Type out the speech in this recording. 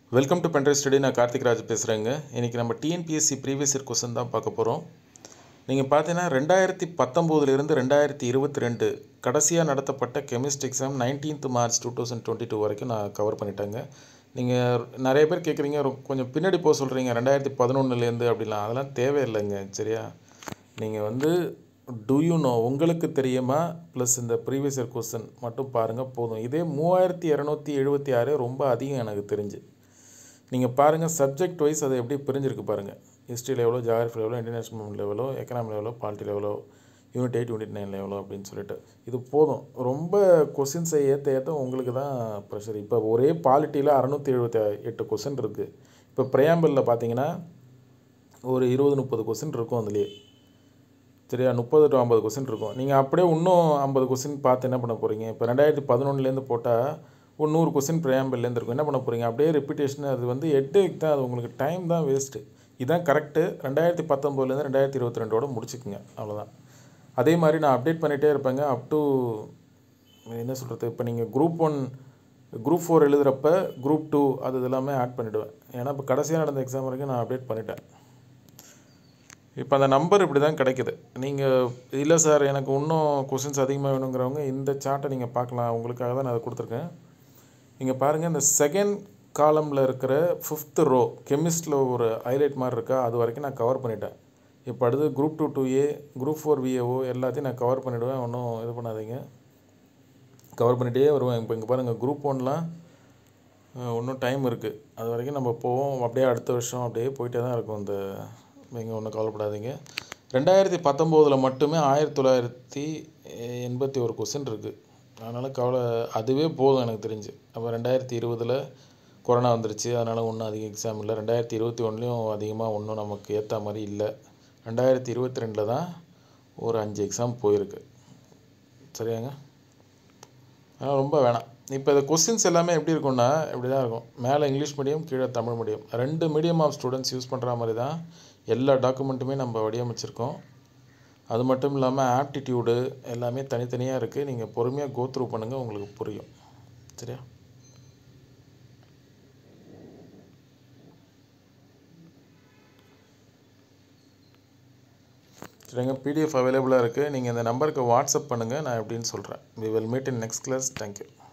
welcome to pen drive study நான் கார்த்திக் ராஜ் பேசுகிறேங்க இன்றைக்கி நம்ம டிஎன்பிஎஸ்சி ப்ரீவியஸ் இயர் கொஸ்டின் தான் பார்க்க போகிறோம் நீங்கள் பார்த்தீங்கன்னா ரெண்டாயிரத்தி பத்தொம்போதுலேருந்து ரெண்டாயிரத்தி இருபத்தி ரெண்டு கடைசியாக நடத்தப்பட்ட chemist exam nineteenth March two thousand twenty two வரைக்கும் நான் கவர் பண்ணிட்டேங்க நீங்கள் நிறைய பேர் கேட்குறீங்க ரொ- கொஞ்சம் பின்னாடி போக சொல்கிறீங்க ரெண்டாயிரத்தி பதினொன்றுலேருந்து அப்படிலாம் அதெல்லாம் தேவையில்லைங்க சரியா நீங்கள் வந்து டு யூ நோ உங்களுக்கு தெரியுமா ப்ளஸ் இந்த ப்ரீவியஸ் இயர் கொஸ்டின் மட்டும் பாருங்கள் போதும் இதே மூவாயிரத்தி இரநூத்தி எழுபத்தி ஆறு ரொம்ப அதிகம் எனக்கு தெரிஞ்சு நீங்கள் பாருங்கள் சப்ஜெக்ட் வைஸ் அது எப்படி பிரிஞ்சிருக்கு பாருங்கள் ஹிஸ்ட்ரி லெவலோ ஜாகிரஃபி லெவலோ இன்டர்நேஷ்னல் லெவலோ எக்கனாமி லெவலோ பாலிட்டி லெவலோ யூனிட் எயிட் யூனிட் நைன் லெவலோ அப்படின்னு சொல்லிட்டு இது போதும் ரொம்ப கொஸ்டின்ஸை ஏற்ற ஏற்ற உங்களுக்கு தான் ப்ரெஷர் இப்போ ஒரே பாலிட்டியில் அறநூற்றி எழுபத்தி எட்டு கொஸ்டின் இருக்குது இப்போ ப்ரையாம்பிளில் பார்த்தீங்கன்னா ஒரு இருபது முப்பது கொஸ்டின் இருக்கும் அதுலேயே சரியா முப்பது டு ஐம்பது கொஸ்டின் இருக்கும் நீங்கள் அப்படியே இன்னும் ஐம்பது கொஸ்டின் பார்த்து என்ன பண்ண போகிறீங்க இப்போ ரெண்டாயிரத்தி பதினொன்றுலேருந்து போட்டால் ஒரு நூறு கொஸ்டின் ப்ரையாம்பிள்லேருந்து இருக்கும் என்ன பண்ண போகிறீங்க அப்படியே ரிப்பீட்டேஷன் அது வந்து எட்டேக் தான் அது உங்களுக்கு டைம் தான் வேஸ்ட்டு இதுதான் கரெக்டு ரெண்டாயிரத்தி பத்தொம்போதுலேருந்து ரெண்டாயிரத்தி இருபத்தி ரெண்டோட முடிச்சுக்குங்க அவ்வளோதான் அதே மாதிரி நான் அப்டேட் பண்ணிகிட்டே இருப்பேங்க அப் டு என்ன சொல்கிறது இப்போ நீங்கள் குரூப் ஒன் குரூப் ஃபோர் எழுதுகிறப்ப குரூப் டூ அது இதெல்லாமே ஆட் பண்ணிவிடுவேன் ஏன்னா இப்போ கடைசியாக நடந்த எக்ஸாம் வரைக்கும் நான் அப்டேட் பண்ணிட்டேன் இப்போ அந்த நம்பர் இப்படி தான் கிடைக்குது நீங்கள் இல்லை சார் எனக்கு இன்னும் கொஸ்டின்ஸ் அதிகமாக வேணுங்கிறவங்க இந்த சார்ட்டை நீங்கள் பார்க்கலாம் உங்களுக்காக தான் நான் அதை கொடுத்துருக்கேன் நீங்கள் பாருங்கள் இந்த செகண்ட் காலமில் இருக்கிற ஃபிஃப்த் ரோ கெமிஸ்டில் ஒரு ஹைலைட் மாதிரி இருக்கா அது வரைக்கும் நான் கவர் பண்ணிட்டேன் இப்போ அடுத்து group two two A group four VAO எல்லாத்தையும் நான் கவர் பண்ணிவிடுவேன் ஒன்றும் இது பண்ணாதீங்க கவர் பண்ணிகிட்டே வருவேன் இப்போ இங்கே பாருங்கள் குரூப் ஒன்லாம் இன்னும் டைம் இருக்குது அது வரைக்கும் நம்ம போவோம் அப்படியே அடுத்த வருஷம் அப்படியே போயிட்டே தான் இருக்கும் இந்த நீங்கள் ஒன்றும் கவலைப்படாதீங்க ரெண்டாயிரத்தி பத்தொம்போதில் மட்டுமே ஆயிரத்தி தொள்ளாயிரத்தி எண்பத்தி ஒரு கொஸ்டின் இருக்குது அதனால் கவலை அதுவே போதும் எனக்கு தெரிஞ்சு அப்போ ரெண்டாயிரத்தி இருபதில் கொரோனா வந்துருச்சு அதனால் ஒன்றும் அதிக எக்ஸாம் இல்லை ரெண்டாயிரத்தி இருபத்தி ஒன்றுலையும் அதிகமாக ஒன்றும் நமக்கு ஏற்ற மாதிரி இல்லை ரெண்டாயிரத்தி இருபத்தி ரெண்டில் தான் ஒரு அஞ்சு எக்ஸாம் போயிருக்கு சரியாங்க அதனால் ரொம்ப வேணாம் இப்போ இந்த கொஸ்டின்ஸ் எல்லாமே எப்படி இருக்கும்னா இப்படி தான் இருக்கும் மேலே இங்கிலீஷ் மீடியம் கீழே தமிழ் மீடியம் ரெண்டு மீடியம் ஆஃப் ஸ்டூடெண்ட்ஸ் யூஸ் பண்ணுற மாதிரி தான் எல்லா டாக்குமெண்ட்டுமே நம்ம வடிவமைச்சிருக்கோம் அது மட்டும் இல்லாமல் ஆப்டிடியூடு எல்லாமே தனித்தனியாக இருக்குது நீங்கள் பொறுமையாக கோ த்ரூ பண்ணுங்கள் உங்களுக்கு புரியும் சரியா சரிங்க பிடிஎஃப் அவைலபிளாக இருக்குது நீங்கள் இந்த நம்பருக்கு வாட்ஸ்அப் பண்ணுங்கள் நான் எப்படின்னு சொல்கிறேன் we will meet in next class thank you